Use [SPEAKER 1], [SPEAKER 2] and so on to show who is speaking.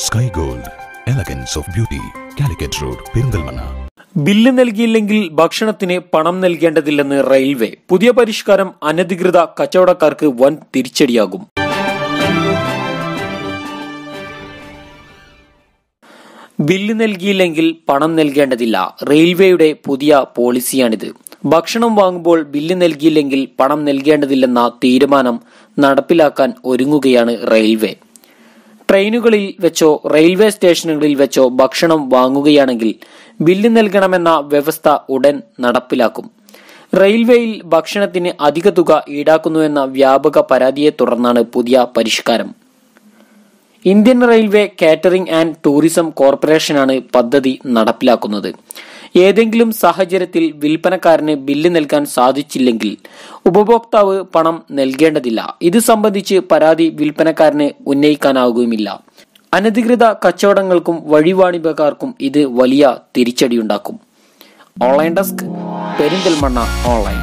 [SPEAKER 1] Sky Gold, elegance of beauty, Calicut Road, Perindalmana.
[SPEAKER 2] Bill നൽകിയില്ലെങ്കിൽ ഭക്ഷണത്തിന് പണം നൽകേണ്ടതില്ലെന്ന് റെയിൽവേ പുതിയ പരിഷ്കാരം അനധികൃത കച്ചവടക്കാർക്ക് വൻ തിരിച്ചടിയാകും ബില്ല് നൽകിയില്ലെങ്കിൽ പണം നൽകേണ്ടതില്ല റെയിൽവേയുടെ പുതിയ പോളിസിയാണിത് ഭക്ഷണം വാങ്ങുമ്പോൾ ബില്ല് നൽകിയില്ലെങ്കിൽ പണം നൽകേണ്ടതില്ലെന്ന തീരുമാനം നടപ്പിലാക്കാൻ ഒരുങ്ങുകയാണ് റെയിൽവേ ട്രെയിനുകളിൽ വെച്ചോ റെയിൽവേ സ്റ്റേഷനുകളിൽ വെച്ചോ ഭക്ഷണം വാങ്ങുകയാണെങ്കിൽ ബില്ല് നൽകണമെന്ന വ്യവസ്ഥ ഉടൻ നടപ്പിലാക്കും റെയിൽവേയിൽ ഭക്ഷണത്തിന് അധിക തുക ഈടാക്കുന്നുവെന്ന വ്യാപക പരാതിയെ തുടർന്നാണ് പുതിയ പരിഷ്കാരം Indian railway catering and tourism കോർപ്പറേഷനാണ് പദ്ധതി നടപ്പിലാക്കുന്നത് ഏതെങ്കിലും സാഹചര്യത്തിൽ വിൽപ്പനക്കാരന് ബില്ല് നൽകാൻ സാധിച്ചില്ലെങ്കിൽ ഉപഭോക്താവ് പണം നൽകേണ്ടതില്ല ഇത് സംബന്ധിച്ച് പരാതി വിൽപ്പനക്കാരന് ഉന്നയിക്കാനാകുകയുമില്ല അനധികൃത കച്ചവടങ്ങൾക്കും വഴിവാണിഭക്കാർക്കും ഇത് വലിയ തിരിച്ചടിയുണ്ടാക്കും ഓൺലൈൻ ഡെസ്ക് പെരിന്തൽമണ്ണ ഓൺലൈൻ